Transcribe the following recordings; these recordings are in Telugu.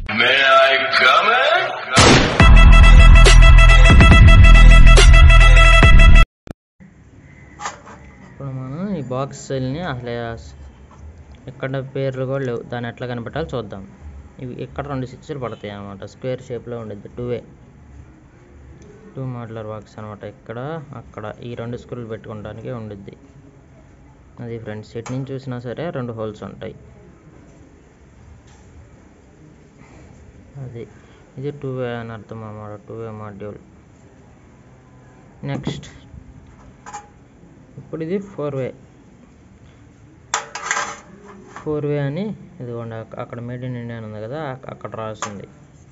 May I come in? ఇప్పుడు మనం ఈ బాక్స్ని అసలు ఇక్కడ పేర్లు కూడా లేవు దాన్ని ఎట్లా కనిపెట్టాలో చూద్దాం ఇవి ఇక్కడ రెండు స్విచ్లు పడతాయి అన్నమాట స్క్వేర్ షేప్లో ఉండేది two way two modular box అనమాట ఇక్కడ అక్కడ ఈ రెండు స్క్రూలు పెట్టుకోవడానికి ఉండిద్ది అది ఫ్రెండ్స్ ఇటు నుంచి చూసినా సరే రెండు హోల్స్ ఉంటాయి అది ఇది టూ వే అని అర్థం అన్నమాట టూ వే మాడ్యూల్ నెక్స్ట్ ఇప్పుడు ఇది ఫోర్ వే ఫోర్ వే అని ఇదిగోండి అక్క- అక్కడ మేడ్ ఇన్ ఇండియా అని ఉంది కదా అక్- అక్కడ రాసింది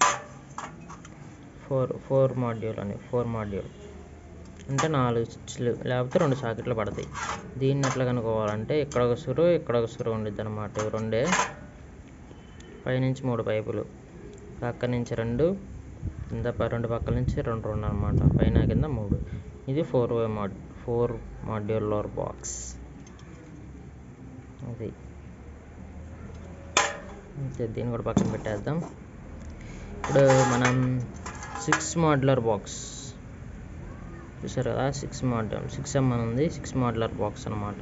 ఫోర్ ఫోర్ మాడ్యూల్ అని ఫోర్ మాడ్యూల్ అంటే నాలుగు స్విచ్లు లేకపోతే రెండు సాకెట్లు పడతాయి దీన్ని ఎట్లా కనుక్కోవాలంటే ఇక్కడ ఒక సురు ఇక్కడ ఒక సురు ఉండిద్ది అనమాట ఇవి రెండే పైనుంచి మూడు పైపులు పక్క నుంచి రెండు కింద ప- రెండు పక్కల నుంచి రెండు రెండు అనమాట పైన కింద మూడు ఇది four way mod four modular box అది అంతే దీన్ని కూడా పక్కన పెట్టేద్దాం ఇప్పుడు మనం సిక్స్ మాడ్యులర్ బాక్స్ చూసారు కదా సిక్స్ మోడల్ సిక్స్ ఎం అని ఉంది సిక్స్ మోడలర్ బాక్స్ అనమాట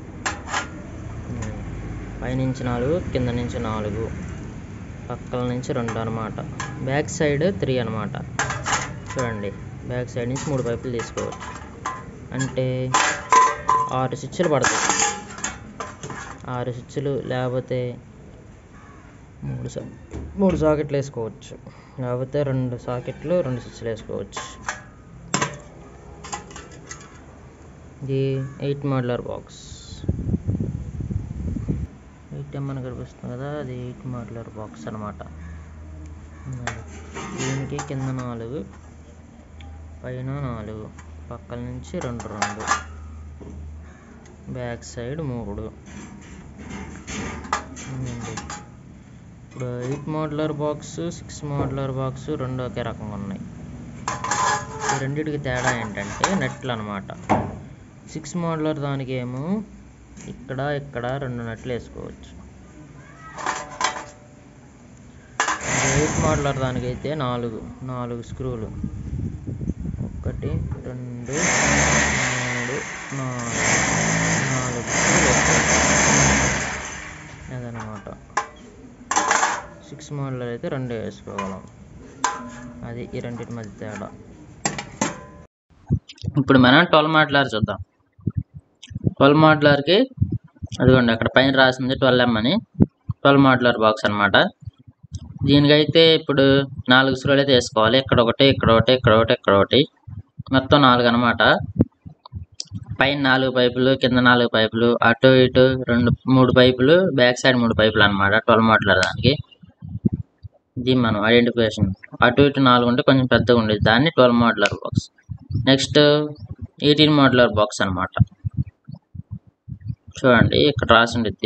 పైనుంచి నాలుగు కింద నుంచి నాలుగు పక్కల నుంచి రెండు అనమాట బ్యాక్ సైడ్ త్రీ అనమాట చూడండి బ్యాక్ సైడ్ నుంచి మూడు పైపులు తీసుకోవచ్చు అంటే ఆరు స్విచ్లు పడతాయి ఆరు స్విచ్లు లేకపోతే మూడు సా మూడు సాకెట్లు వేసుకోవచ్చు లేకపోతే రెండు సాకెట్లు రెండు స్విచ్లు వేసుకోవచ్చు ఇది eight modular box eight M అని కనిపిస్తుంది కదా అది ఎయిట్ మోడలర్ బాక్స్ అనమాట దీనికి కింద నాలుగు పైన నాలుగు పక్కల నుంచి రెండు రెండు బ్యాక్ సైడ్ మూడు ఉందండి. ఇప్పుడు eight modular box six modular box రెండు ఒకే రకంగా ఉన్నాయి ఈ రెండింటికి తేడా ఏంటంటే నెట్లు అనమాట సిక్స్ మోడలర్ దానికి ఏమో ఇక్కడ ఇక్కడ రెండు నట్లు వేసుకోవచ్చు ఎయిట్ మోడలర్ దానికైతే నాలుగు నాలుగు స్క్రూలు ఒకటి రెండు మూడు నాలుగు నాలుగు స్క్రూలు వేసుకోవచ్చు అదనమాట సిక్స్ మోడలర్ అయితే రెండు వేసుకోగలం అది ఈ రెండింటి మధ్య తేడా ఇప్పుడు మనం ట్వెల్వ్ మాడ్యులర్ చూద్దాం ట్వెల్వ్ మాడ్యులర్కి అదిగోండి అక్కడ పైన రాసింది ట్వెల్వ్ ఎం అని ట్వెల్వ్ మాడ్యులర్ బాక్స్ అనమాట దీనికైతే ఇప్పుడు నాలుగు స్క్రూలు అయితే వేసుకోవాలి ఇక్కడ ఒకటి ఇక్కడ ఒకటి ఇక్కడ ఒకటి ఇక్కడ ఒకటి మొత్తం నాలుగు అనమాట పైన నాలుగు పైపులు కింద నాలుగు పైపులు అటు ఇటు రెండు మూడు పైపులు బ్యాక్ సైడ్ మూడు పైపులు అనమాట ట్వెల్వ్ మాడ్యులర్ దానికి ఇది మనం ఐడెంటిఫికేషన్ అటు ఇటు నాలుగు ఉంటే కొంచెం పెద్దగా ఉండేది దాన్ని twelve modular box next eighteen modular box అనమాట చూడండి ఇక్కడ రాసి ఉండిద్ది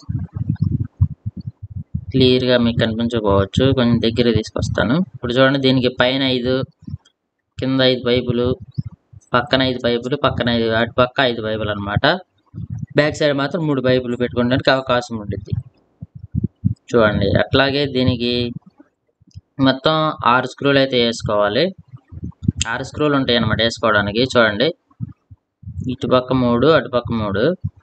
క్లియర్గా మీకు కనిపించకపోవచ్చు కొంచెం దగ్గర తీసుకొస్తాను ఇప్పుడు చూడండి దీనికి పైన ఐదు కింద ఐదు పైపులు పక్కన ఐదు పైపులు పక్కన ఐదు అటు పక్క ఐదు పైపులు అనమాట బ్యాక్ సైడ్ మాత్రం మూడు పైపులు పెట్టుకోవడానికి అవకాశం ఉంటుంది చూడండి అట్లాగే దీనికి మొత్తం ఆరు స్క్రూలు అయితే వేసుకోవాలి ఆరు స్క్రూలు ఉంటాయి అన్నమాట వేసుకోవడానికి చూడండి ఇటు పక్క మూడు అటు పక్క మూడు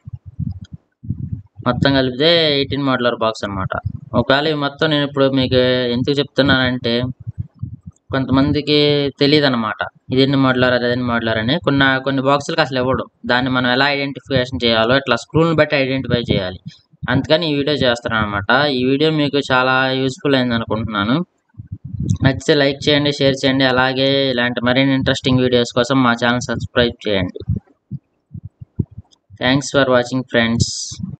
మొత్తం కలిపితే ఎయిటీన్ మోడలర్ బాక్స్ అనమాట ఒకవేళ ఇవి మొత్తం నేను ఇప్పుడు మీకు ఎందుకు చెప్తున్నానంటే కొంతమందికి తెలియదు అనమాట ఇది ఎన్ని మోడలర్ అది ఎన్ని మోడలర్ అని కొన్ని కొన్ని బాక్సులకు అసలు ఇవ్వడు దాన్ని మనం ఎలా ఐడెంటిఫికేషన్ చేయాలో ఇట్లా స్క్రూలను బట్టి ఐడెంటిఫై చేయాలి అందుకని ఈ వీడియో చేస్తాను అనమాట ఈ వీడియో మీకు చాలా యూస్ఫుల్ అయింది అనుకుంటున్నాను నచ్చితే లైక్ చేయండి షేర్ చేయండి అలాగే ఇలాంటి మరిన్ని ఇంట్రెస్టింగ్ వీడియోస్ కోసం మా ఛానల్ సబ్స్క్రైబ్ చేయండి థ్యాంక్స్ ఫర్ వాచింగ్ ఫ్రెండ్స్